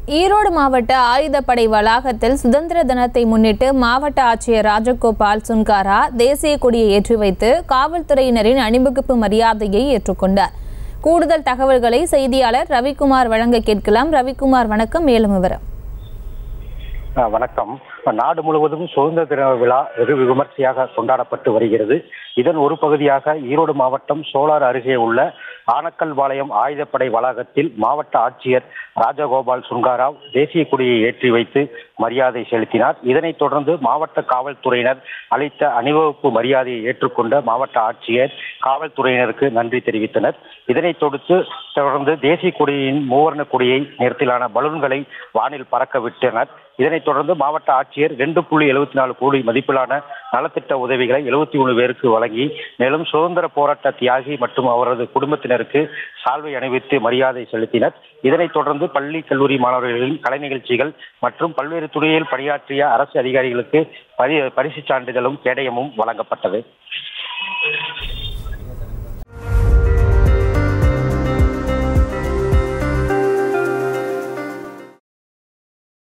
ஈரோடு மாவட்ட ஆயுதப்படை வளாகத்தில் சுதந்திர தினத்தை முன்னிட்டு மாவட்ட ஆட்சியர் ராஜகோபால் சுன்காரா தேசிய கொடியை ஏற்றி வைத்து காவல்துறையினரின் அணிவகுப்பு மரியாதையை ஏற்றுக்கொண்டார் கூடுதல் தகவல்களை செய்தியாளர் ரவிக்குமார் வழங்க கேட்கலாம் ரவிக்குமார் வணக்கம் மேலும் விவரம் ஆ, வணக்கம் நாடு முழுவதும் சுதந்திர தின விழா வெகு விமர்சையாக கொண்டாடப்பட்டு வருகிறது இதன் ஒரு பகுதியாக ஈரோடு மாவட்டம் சோலார் அருகே உள்ள ஆனக்கல்பாளையம் ஆயுதப்படை வளாகத்தில் மாவட்ட ஆட்சியர் ராஜகோபால் சுங்காராவ் தேசிய கொடியை ஏற்றி வைத்து மரியாதை செலுத்தினார் இதனைத் தொடர்ந்து மாவட்ட காவல்துறையினர் அளித்த அணிவகுப்பு மரியாதையை ஏற்றுக்கொண்ட மாவட்ட ஆட்சியர் காவல்துறையினருக்கு நன்றி தெரிவித்தனர் இதனைத் தொடுத்து தொடர்ந்து தேசிய கொடியின் மூவர்ண கொடியை நிறத்திலான பலூன்களை வானில் பறக்க விட்டனர் இதனைத் தொடர்ந்து மாவட்ட ஆட்சியர் ரெண்டு புள்ளி எழுபத்தி நாலு கோடி மதிப்பிலான நலத்திட்ட உதவிகளை எழுபத்தி மூணு பேருக்கு வழங்கி மேலும் சுதந்திர போராட்ட தியாகி மற்றும் அவரது குடும்பத்தினருக்கு சால்வை அணிவித்து மரியாதை செலுத்தினர் இதனைத் தொடர்ந்து பள்ளி கல்லூரி மாணவர்களின் கலை நிகழ்ச்சிகள் மற்றும் பல்வேறு துறையில் பணியாற்றிய அரசு அதிகாரிகளுக்கு பரி பரிசு சான்றிதழும் கேடயமும் வழங்கப்பட்டது